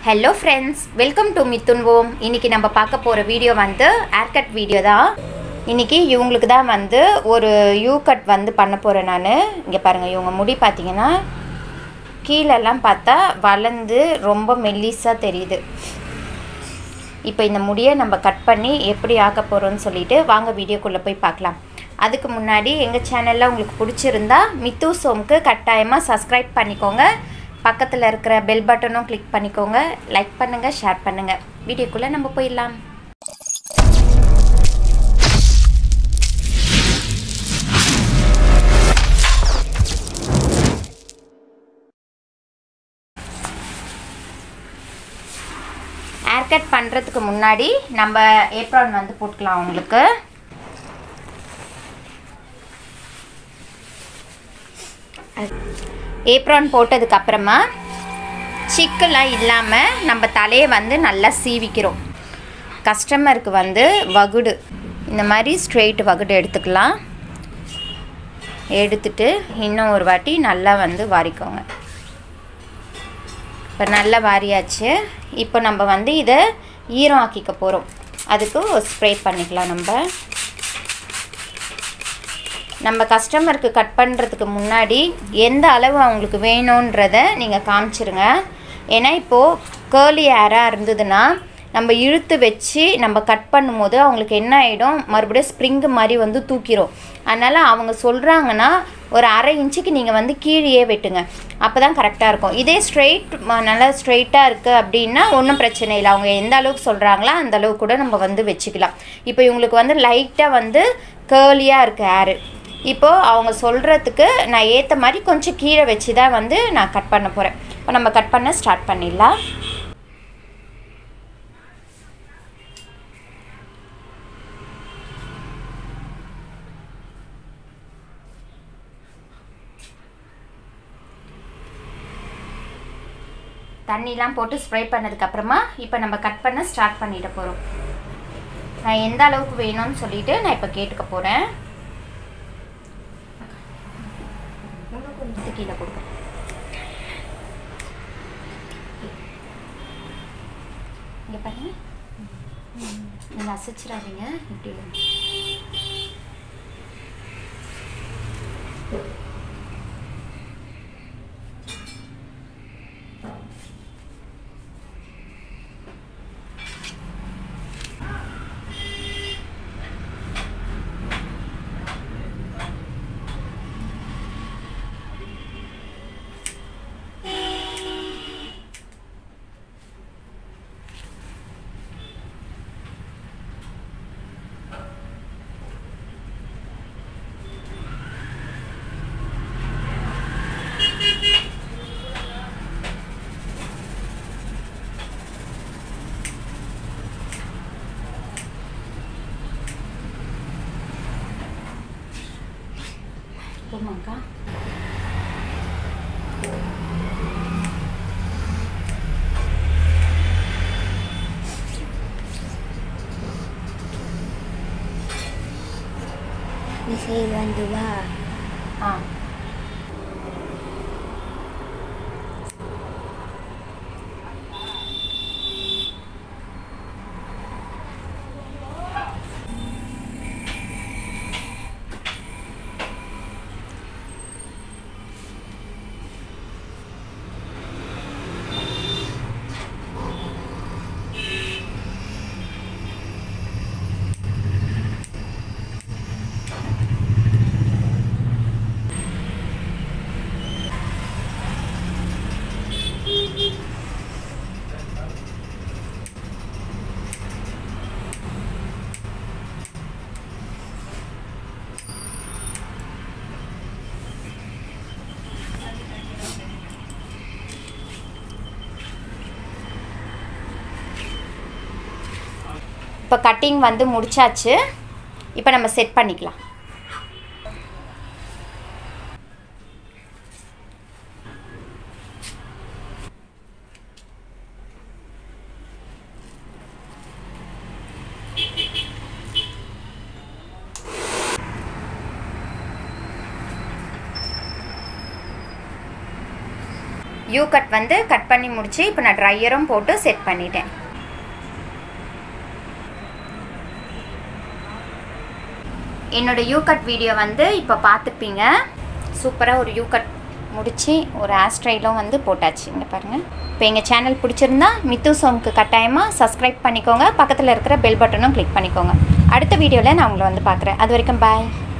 Hello friends welcome to Mithun Om இன்றைக்கி நம்ம பார்க்க போகிற வீடியோ வந்து ஏர் கட் வீடியோ தான் இன்றைக்கி இவங்களுக்கு தான் வந்து ஒரு யூ கட் வந்து பண்ண போகிறேன் நான் இங்கே பாருங்கள் இவங்க முடி பார்த்தீங்கன்னா கீழெல்லாம் பார்த்தா வளர்ந்து ரொம்ப மெல்லிஸாக தெரியுது இப்போ இந்த முடியை நம்ம கட் பண்ணி எப்படி ஆக்க போகிறோம்னு சொல்லிட்டு வாங்க வீடியோக்குள்ளே போய் பார்க்கலாம் அதுக்கு முன்னாடி எங்கள் சேனலில் உங்களுக்கு பிடிச்சிருந்தா மித்து சோம்க்கு கட்டாயமாக சப்ஸ்கிரைப் பண்ணிக்கோங்க பக்கத்தில் இருக்கிற பெல் பட்டனும் கிளிக் பண்ணிக்கோங்க லைக் பண்ணுங்கள் ஷேர் பண்ணுங்கள் வீடியோக்குள்ளே நம்ம போயிடலாம் ஹேர் கட் பண்ணுறதுக்கு முன்னாடி நம்ம ஏப்ரான் வந்து போட்டுக்கலாம் உங்களுக்கு ஏப்ரான் போட்டதுக்கு அப்புறமா சிக்கெல்லாம் இல்லாமல் நம்ம தலையை வந்து நல்லா சீவிக்கிறோம் கஸ்டமருக்கு வந்து வகுடு இந்த மாதிரி ஸ்ட்ரெயிட் வகுடு எடுத்துக்கலாம் எடுத்துட்டு இன்னும் ஒரு வாட்டி நல்லா வந்து வாரிக்கோங்க இப்போ நல்லா வாரியாச்சு இப்போ நம்ம வந்து இதை ஈரம் ஆக்கிக்க போகிறோம் அதுக்கு ஸ்ப்ரே பண்ணிக்கலாம் நம்ம நம்ம கஸ்டமருக்கு கட் பண்ணுறதுக்கு முன்னாடி எந்த அளவு அவங்களுக்கு வேணுன்றத நீங்கள் காமிச்சிருங்க ஏன்னா இப்போது கேர்லி ஏராக இருந்ததுன்னா நம்ம இழுத்து வச்சு நம்ம கட் பண்ணும்போது அவங்களுக்கு என்ன ஆகிடும் மறுபடியும் ஸ்ப்ரிங்கு மாதிரி வந்து தூக்கிடும் அதனால் அவங்க சொல்கிறாங்கன்னா ஒரு அரை இன்ச்சுக்கு நீங்கள் வந்து கீழே வெட்டுங்க அப்போ தான் கரெக்டாக இருக்கும் இதே ஸ்ட்ரெயிட் நல்லா ஸ்ட்ரெயிட்டாக இருக்குது அப்படின்னா ஒன்றும் பிரச்சனை இல்லை அவங்க எந்த அளவுக்கு சொல்கிறாங்களோ அந்த அளவுக்கு கூட நம்ம வந்து வச்சுக்கலாம் இப்போ இவங்களுக்கு வந்து லைட்டாக வந்து கேர்லியாக இருக்குது ஹேரு இப்போது அவங்க சொல்கிறதுக்கு நான் ஏற்ற மாதிரி கொஞ்சம் கீழே வச்சு தான் வந்து நான் கட் பண்ண போகிறேன் இப்போ நம்ம கட் பண்ண ஸ்டார்ட் பண்ணிடலாம் தண்ணிலாம் போட்டு ஸ்ப்ரே பண்ணதுக்கப்புறமா இப்போ நம்ம கட் பண்ண ஸ்டார்ட் பண்ணிட போகிறோம் நான் எந்த அளவுக்கு வேணும்னு சொல்லிட்டு நான் இப்போ கேட்டுக்க போகிறேன் கொஞ்சம் கீழே கொடுக்க இங்கே பாருங்க நீங்கள் அசைச்சிடாதீங்க இப்படி போமாக்கா Bisa bantu ba? ஆ இப்போ கட்டிங் வந்து முடிச்சாச்சு இப்போ நம்ம செட் பண்ணிக்கலாம் யூ கட் வந்து கட் பண்ணி முடிச்சு இப்போ நான் ட்ரையரும் போட்டு செட் பண்ணிட்டேன் என்னோட யூ கட் வீடியோ வந்து இப்போ பார்த்துப்பீங்க சூப்பராக ஒரு யூ கட் முடித்து ஒரு ஆஸ்ட்ரைலும் வந்து போட்டாச்சு இங்கே பாருங்கள் இப்போ எங்கள் சேனல் பிடிச்சிருந்தா மித்து சோம்க்கு கட்டாயமாக சப்ஸ்கிரைப் பண்ணிக்கோங்க பக்கத்தில் இருக்கிற பெல் பட்டனும் கிளிக் பண்ணிக்கோங்க அடுத்த வீடியோவில் நான் உங்களை வந்து பார்க்குறேன் அது வரைக்கும் பாய்